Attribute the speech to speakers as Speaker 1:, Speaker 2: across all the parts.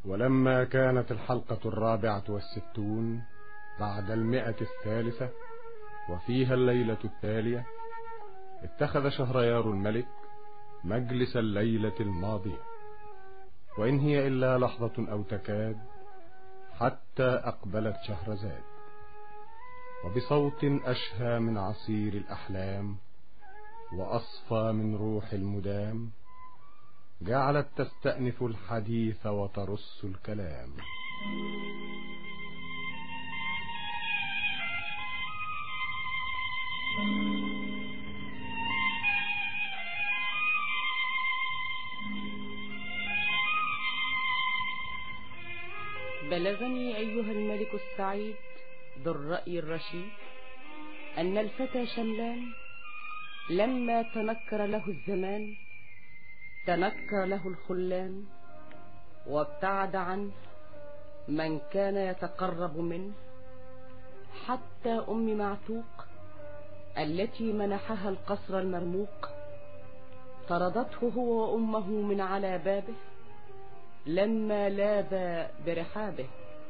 Speaker 1: ولما كانت الحلقة الرابعة والستون بعد المئة الثالثة وفيها الليلة التالية اتخذ شهريار الملك مجلس الليلة الماضية وإن هي إلا لحظة أو تكاد حتى أقبلت شهرزاد وبصوت أشهى من عصير الأحلام وأصفى من روح المدام جعلت تستأنف الحديث وترص الكلام
Speaker 2: بلغني أيها الملك السعيد ذو الرأي الرشيد أن الفتى شملان لما تنكر له الزمان تنكر له الخلان وابتعد عنه من كان يتقرب منه حتى أم معتوق التي منحها القصر المرموق طردته هو وأمه من على بابه لما لاذ برحابه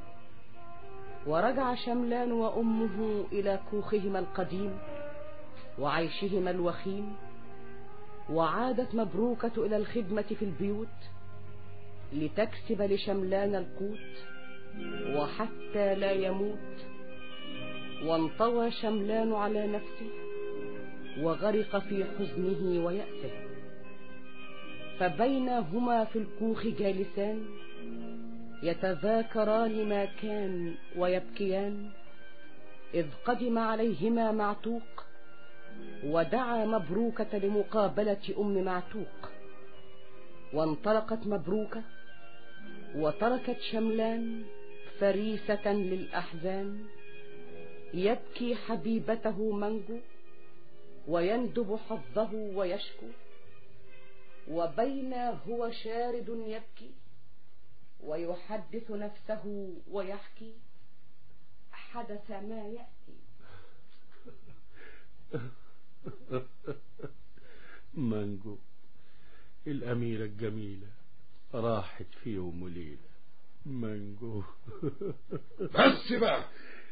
Speaker 2: ورجع شملان وأمه إلى كوخهما القديم وعيشهما الوخيم وعادت مبروكة إلى الخدمة في البيوت لتكسب لشملان القوت وحتى لا يموت وانطوى شملان على نفسه وغرق في حزنه ويأسه فبينهما في الكوخ جالسان يتذاكران ما كان ويبكيان إذ قدم عليهما معتوق ودعا مبروكة لمقابلة أم معتوق وانطلقت مبروكة وتركت شملان فريسة للأحزان يبكي حبيبته منجو ويندب حظه ويشكو وبين هو شارد يبكي ويحدث نفسه ويحكي حدث ما يأتي
Speaker 3: مانجو الأميرة الجميلة راحت في يوم وليلة مانجو
Speaker 4: بس بقى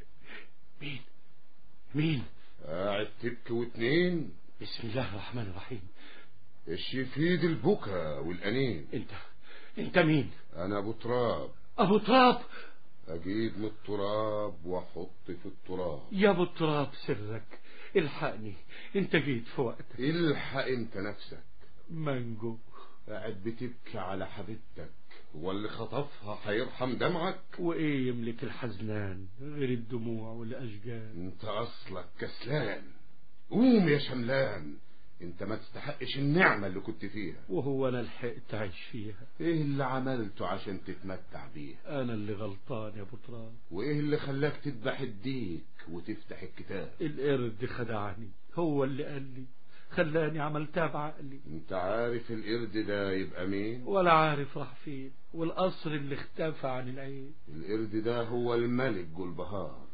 Speaker 3: مين مين
Speaker 4: قاعد تبكي واتنين
Speaker 3: بسم الله الرحمن الرحيم
Speaker 4: ايش يفيد البكا والأنين
Speaker 3: انت انت مين
Speaker 4: انا ابو تراب
Speaker 3: ابو تراب
Speaker 4: اجيب من التراب واحط في التراب
Speaker 3: يا ابو تراب سرك الحقني انت جيت في وقتك
Speaker 4: الحق انت نفسك
Speaker 3: مانجو
Speaker 4: قاعد بتبكي على حبيبتك هو اللي خطفها هيرحم دمعك
Speaker 3: وايه يملك الحزنان غير الدموع والاشجان
Speaker 4: انت اصلك كسلان قوم يا شملان انت ما تستحقش النعمة اللي كنت فيها
Speaker 3: وهو انا لحقت اعيش فيها
Speaker 4: ايه اللي عملته عشان تتمتع بيها
Speaker 3: انا اللي غلطان يا ابو تراب
Speaker 4: وايه اللي خلاك تذبح الديك وتفتح الكتاب
Speaker 3: القرد خدعني هو اللي قال لي خلاني عملتها بعقلي
Speaker 4: انت عارف القرد ده يبقى مين
Speaker 3: ولا عارف راح فين والقصر اللي اختفى عن العين
Speaker 4: القرد ده هو الملك جلبهار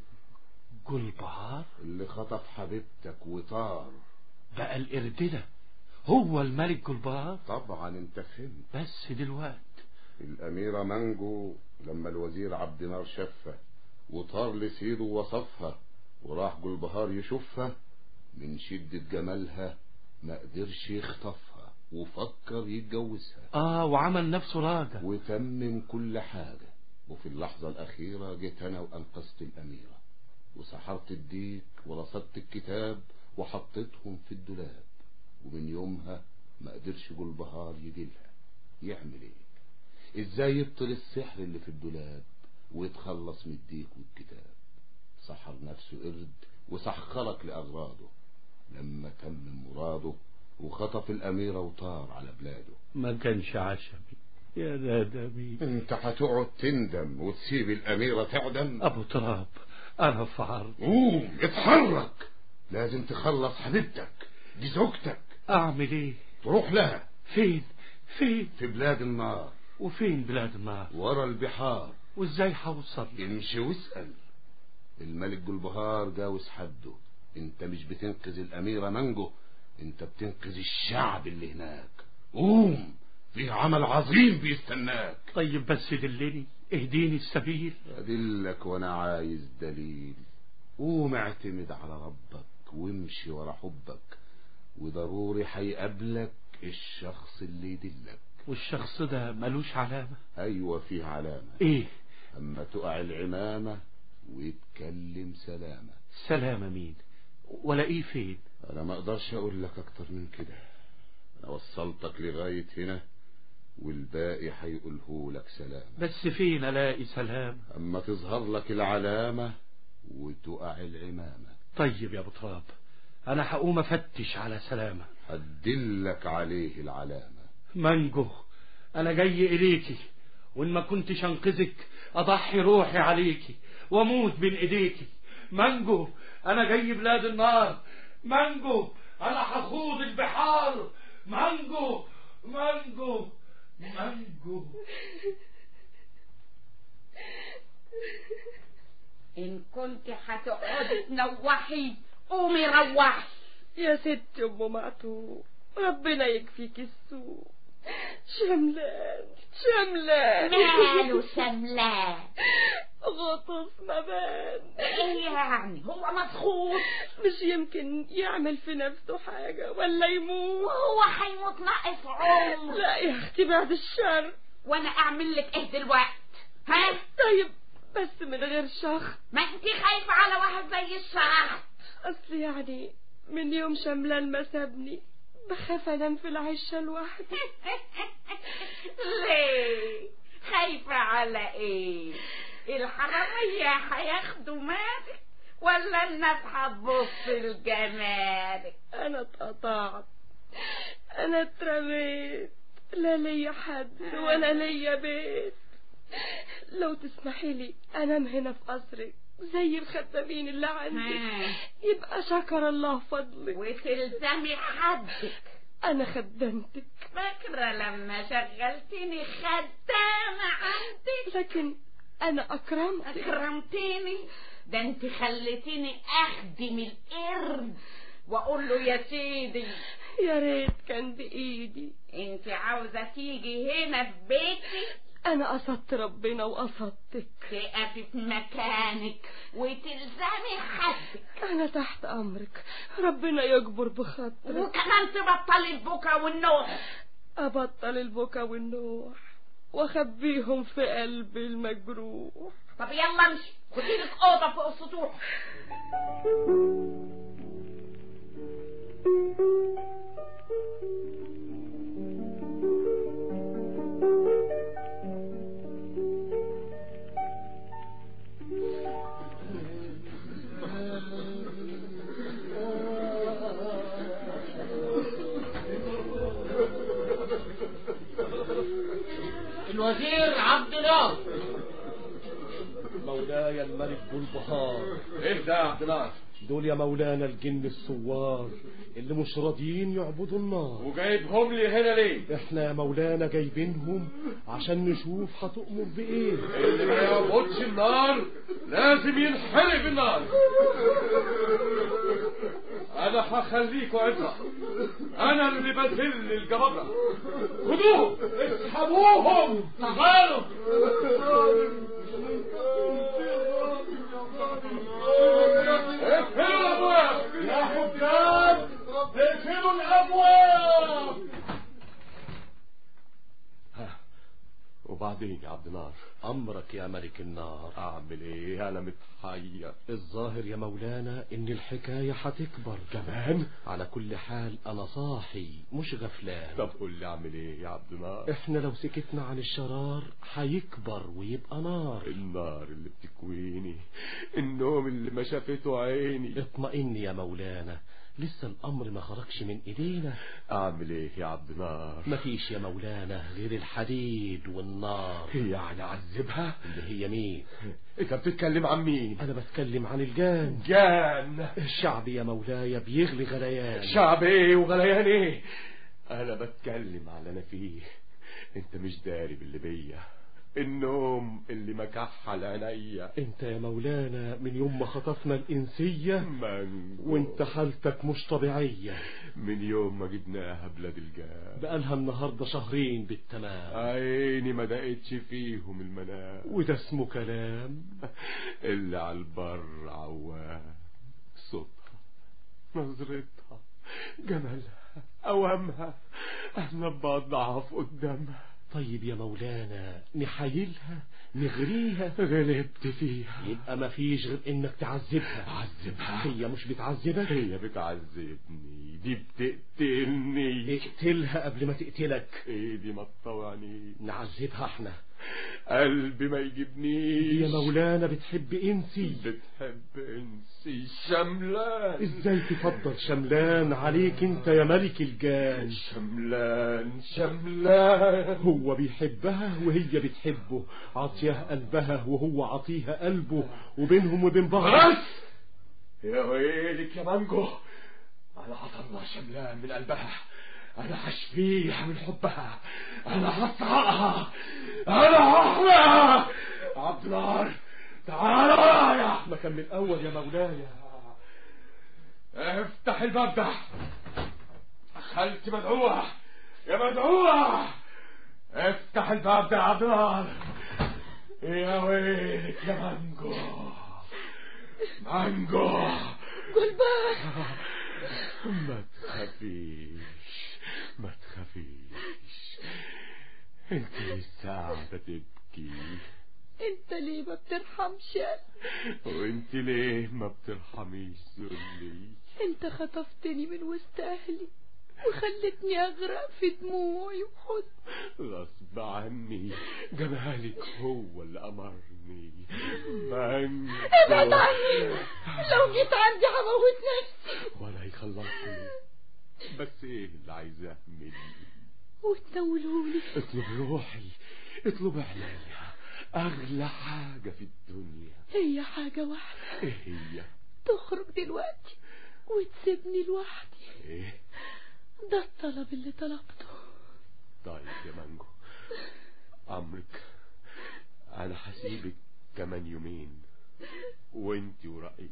Speaker 3: جلبهار
Speaker 4: اللي خطف حبيبتك وطار
Speaker 3: بقى القرد ده هو الملك جلبهار
Speaker 4: طبعا انت فهمت
Speaker 3: بس دلوقت
Speaker 4: الأميرة مانجو لما الوزير عبد نار شافها وطار لسيده وصفها وراح جلبهار يشوفها من شدة جمالها ما قدرش يخطفها وفكر يتجوزها
Speaker 3: اه وعمل نفسه راجع
Speaker 4: وتمم كل حاجة وفي اللحظة الأخيرة جيت أنا وأنقذت الأميرة وسحرت الديك ورصدت الكتاب وحطيتهم في الدولاب ومن يومها ما قدرش جلبهار يجيلها يعمل ايه ازاي يبطل السحر اللي في الدولاب ويتخلص من الديك والكتاب سحر نفسه قرد وسخرك لأغراضه لما تم مراده وخطف الأميرة وطار على بلاده
Speaker 3: ما كانش عشمي يا ندمي
Speaker 4: انت هتقعد تندم وتسيب الأميرة تعدم
Speaker 3: ابو تراب انا في عرض
Speaker 4: قوم اتحرك لازم تخلص حبيبتك دي زوجتك
Speaker 3: اعمل ايه
Speaker 4: تروح لها
Speaker 3: فين فين
Speaker 4: في بلاد النار
Speaker 3: وفين بلاد النار
Speaker 4: ورا البحار
Speaker 3: وازاي هوصل
Speaker 4: امشي واسأل الملك جلبهار جاوز حده انت مش بتنقذ الأميرة مانجو انت بتنقذ الشعب اللي هناك قوم في
Speaker 1: عمل عظيم بيستناك
Speaker 3: طيب بس دلني اهديني السبيل
Speaker 4: أدلك وأنا عايز دليل قوم اعتمد على ربك وامشي ورا حبك وضروري هيقابلك الشخص اللي يدلك
Speaker 3: والشخص ده ملوش علامة
Speaker 4: أيوة فيه علامة
Speaker 3: ايه
Speaker 4: أما تقع العمامة ويتكلم سلامة
Speaker 3: سلامة مين ولا ايه فين
Speaker 4: أنا ما أقدرش أقول لك أكتر من كده أنا وصلتك لغاية هنا والباقي هيقوله لك سلامة
Speaker 3: بس فين الاقي سلام
Speaker 4: أما تظهر لك العلامة وتقع العمامة
Speaker 3: طيب يا ابو تراب انا هقوم افتش على سلامة
Speaker 4: هدلك عليه العلامة
Speaker 3: مانجو انا جاي اليكي وان ما كنتش انقذك اضحي روحي عليكي واموت بين ايديكي مانجو انا جاي بلاد النار مانجو انا هخوض البحار مانجو مانجو مانجو
Speaker 2: إن كنت هتقعدي تنوحي قومي روحي
Speaker 5: يا ست ام معتوق ربنا يكفيك السوء شملان شملان
Speaker 2: ماله سملان
Speaker 5: غطس مبان
Speaker 2: ايه يعني هو مسخوط
Speaker 5: مش يمكن يعمل في نفسه حاجة ولا يموت
Speaker 2: وهو هيموت ناقص عمر
Speaker 5: لا يا اختي بعد الشر
Speaker 2: وانا اعمل لك ايه دلوقتي ها
Speaker 5: طيب بس من غير شخط
Speaker 2: ما انت خايفه على واحد زي الشخص
Speaker 5: اصل يعني من يوم شملان ما سابني بخاف انام في العشة لوحدي
Speaker 2: ليه خايفه على ايه الحرامية هياخدوا مالك ولا الناس هتبص لجمالك
Speaker 5: انا اتقطعت انا اترميت لا ليا حد ولا ليا بيت لو تسمحي لي انام هنا في قصرك زي الخدامين اللي عندي
Speaker 2: ها.
Speaker 5: يبقى شكر الله فضلك
Speaker 2: وتلزمي حدك
Speaker 5: انا خدمتك
Speaker 2: فاكرة لما شغلتني خدامة عندك
Speaker 5: لكن انا اكرمتك
Speaker 2: أكرمتيني ده انت خليتيني أخدم القرد وأقول له يا سيدي
Speaker 5: يا ريت كان بايدي
Speaker 2: انت عاوزة تيجي هنا في بيتي
Speaker 5: انا قصدت ربنا وقصدتك
Speaker 2: تقفي في مكانك وتلزمي حدك
Speaker 5: انا تحت امرك ربنا يجبر بخاطرك
Speaker 2: وكمان تبطلي البكا والنوح
Speaker 5: ابطل البكا والنوح واخبيهم في قلبي المجروح
Speaker 2: طب يلا امشي خدي لك اوضه فوق السطوح
Speaker 6: الوزير عبد الله
Speaker 7: مولاي الملك ذو البهار
Speaker 1: ايه ده يا عبد الله
Speaker 7: دول يا مولانا الجن الثوار اللي مش راضيين يعبدوا النار
Speaker 1: وجايبهم لي هنا ليه
Speaker 7: احنا يا مولانا جايبينهم عشان نشوف هتؤمر بايه
Speaker 1: اللي ما يعبدش النار لازم ينحرق بالنار انا هخليكوا عبرة انا اللي بذل الجبابرة خدوهم اسحبوهم تعالوا اقفلوا الابواب يا حجاج اقفلوا الابواب
Speaker 7: وبعدين يا عبد النار امرك يا ملك النار
Speaker 1: اعمل ايه انا متحير
Speaker 7: الظاهر يا مولانا ان الحكاية هتكبر
Speaker 1: كمان
Speaker 7: على كل حال انا صاحي مش غفلان
Speaker 1: طب قول لي اعمل ايه يا عبد النار
Speaker 7: احنا لو سكتنا عن الشرار هيكبر ويبقى نار
Speaker 1: النار اللي بتكويني النوم اللي ما شافته عيني
Speaker 7: اطمئن يا مولانا لسه الامر ما خرجش من ايدينا
Speaker 1: اعمل ايه يا عبد النار
Speaker 7: مفيش يا مولانا غير الحديد والنار
Speaker 1: يعني اعذبها
Speaker 7: اللي هي مين
Speaker 1: انت بتتكلم عن مين
Speaker 7: انا بتكلم عن الجان
Speaker 1: جان
Speaker 7: الشعب يا مولاي بيغلي غليان
Speaker 1: شعب ايه وغليان ايه انا بتكلم على اللي انا فيه انت مش داري باللي بيا النوم اللي مكحل عينيا
Speaker 7: انت يا مولانا من يوم ما خطفنا الانسية
Speaker 1: مانجو
Speaker 7: وانت حالتك مش طبيعية
Speaker 1: من يوم ما جبناها بلاد الجاب
Speaker 7: بقالها النهاردة شهرين بالتمام
Speaker 1: عيني ما دقتش فيهم المنام
Speaker 7: وده اسمه كلام
Speaker 1: اللي على البر عوام صوتها نظرتها جمالها أوامها احنا بضعف قدامها
Speaker 7: طيب يا مولانا نحايلها نغريها
Speaker 1: غلبت فيها
Speaker 7: يبقى ما فيش غير انك تعذبها
Speaker 1: عذبها
Speaker 7: هي مش بتعذبك
Speaker 1: هي بتعذبني دي بتقتلني
Speaker 7: اقتلها قبل ما تقتلك
Speaker 1: ايدي ما تطوعني
Speaker 7: نعذبها احنا
Speaker 1: قلبي ما يجيبنيش
Speaker 7: يا مولانا بتحب انسي
Speaker 1: بتحب انسي شملان
Speaker 7: ازاي تفضل شملان عليك انت يا ملك الجان
Speaker 1: شملان شملان
Speaker 7: هو بيحبها وهي بتحبه عطيها قلبها وهو عطيها قلبه وبينهم وبين بعض
Speaker 1: بس يا ويلك يا مانجو انا هطلع شملان من قلبها انا هشفيها من حبها انا هسرقها انا هحرقها عبد النار تعال ورايا
Speaker 7: ما كان من الاول يا مولاي
Speaker 1: افتح الباب ده خالتي مدعوة يا مدعوة افتح الباب ده يا عبد النار يا ويلك يا مانجو مانجو
Speaker 5: جلبان
Speaker 1: ما تخافيش ما تخافيش انت لسه قاعدة تبكي
Speaker 5: انت ليه ما بترحمش
Speaker 1: وانت ليه ما بترحميش ذلي
Speaker 5: انت خطفتني من وسط اهلي وخلتني اغرق في دموعي وحزن
Speaker 1: غصب عني جمالك هو اللي امرني مانجو
Speaker 5: ابعد عني لو جيت عندي هموت نفسي
Speaker 1: ولا يخلصني بس ايه اللي عايزاه مني
Speaker 5: وتنولهولي
Speaker 1: اطلب روحي اطلب عينيا اغلى حاجة في الدنيا
Speaker 5: هي حاجة واحدة
Speaker 1: ايه هي
Speaker 5: تخرج دلوقتي وتسيبني لوحدي
Speaker 1: ايه
Speaker 5: ده الطلب اللي طلبته
Speaker 1: طيب يا مانجو امرك انا هسيبك كمان يومين وانت ورأيك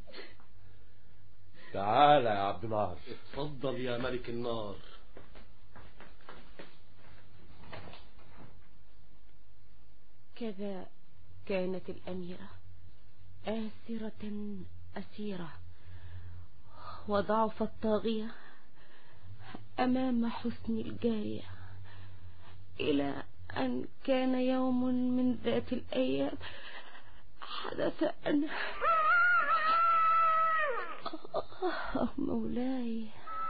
Speaker 1: تعالى يا عبد النار
Speaker 7: اتفضل يا ملك النار
Speaker 2: كذا كانت الأميرة آسرة أسيرة وضعف الطاغية أمام حسن الجارية إلى أن كان يوم من ذات الأيام حدث أن آه مولاي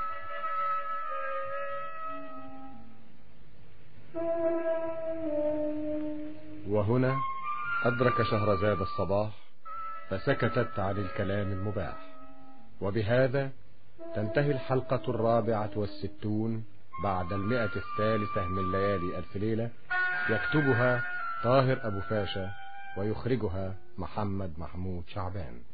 Speaker 8: وهنا أدرك شهرزاد الصباح فسكتت عن الكلام المباح وبهذا تنتهي الحلقة الرابعة والستون بعد المئة الثالثة من ليالي ألف ليلة يكتبها طاهر أبو فاشا ويخرجها محمد محمود شعبان